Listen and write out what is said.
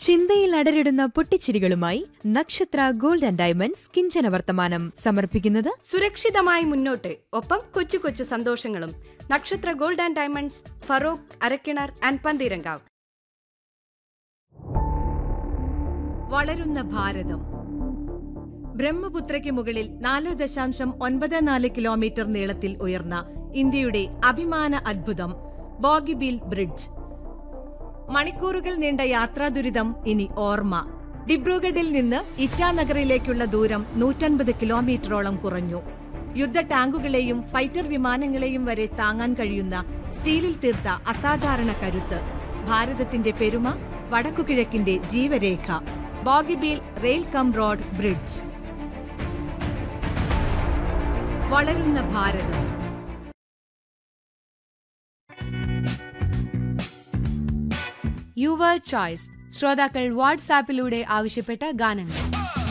ചിന്തയിൽ അടരിടുന്ന പൊട്ടിച്ചിരികളുമായി നക്ഷത്ര gold and diamonds കിഞ്ചന വർത്തമാനം സമർപ്പിക്കുന്നത് സുരക്ഷിതമായി മുന്നോട്ട് ഒപ്പം കൊച്ചു കൊച്ചു സന്തോഷങ്ങളും Nakshatra gold and diamonds Feroke Arakkinar and Pantheerankavu വളരുന്ന ഭാരതം ബ്രഹ്മപുത്രയ്ക്ക് മുകളിൽ നാല് ദശാംശം ഒൻപത് നാല് കിലോമീറ്റർ നീളത്തിൽ ഉയർന്ന ഇന്ത്യയുടെ അഭിമാന അത്ഭുതം ബോഗിബീൽ ബ്രിഡ്ജ് മണിക്കൂറുകൾ നീണ്ട യാത്രാ ദുരിതം ഇനി ഓർമ്മ ഡിബ്രുഗഡിൽ നിന്ന് ഇറ്റാനഗറിലേക്കുള്ള ദൂരം നൂറ്റൻപത് കിലോമീറ്ററോളം കുറഞ്ഞു യുദ്ധ ടാങ്കുകളെയും ഫൈറ്റർ വിമാനങ്ങളെയും വരെ താങ്ങാൻ കഴിയുന്ന സ്റ്റീലിൽ തീർത്ത അസാധാരണ കരുത്ത് ഭാരതത്തിന്റെ പെരുമ വടക്കുകിഴക്കിന്റെ ജീവരേഖ Bogibeel rail cum road bridge വളരുന്ന ഭാരതം യുവർ ചോയ്സ് ശ്രോതാക്കൾ വാട്സാപ്പിലൂടെ ആവശ്യപ്പെട്ട ഗാനങ്ങൾ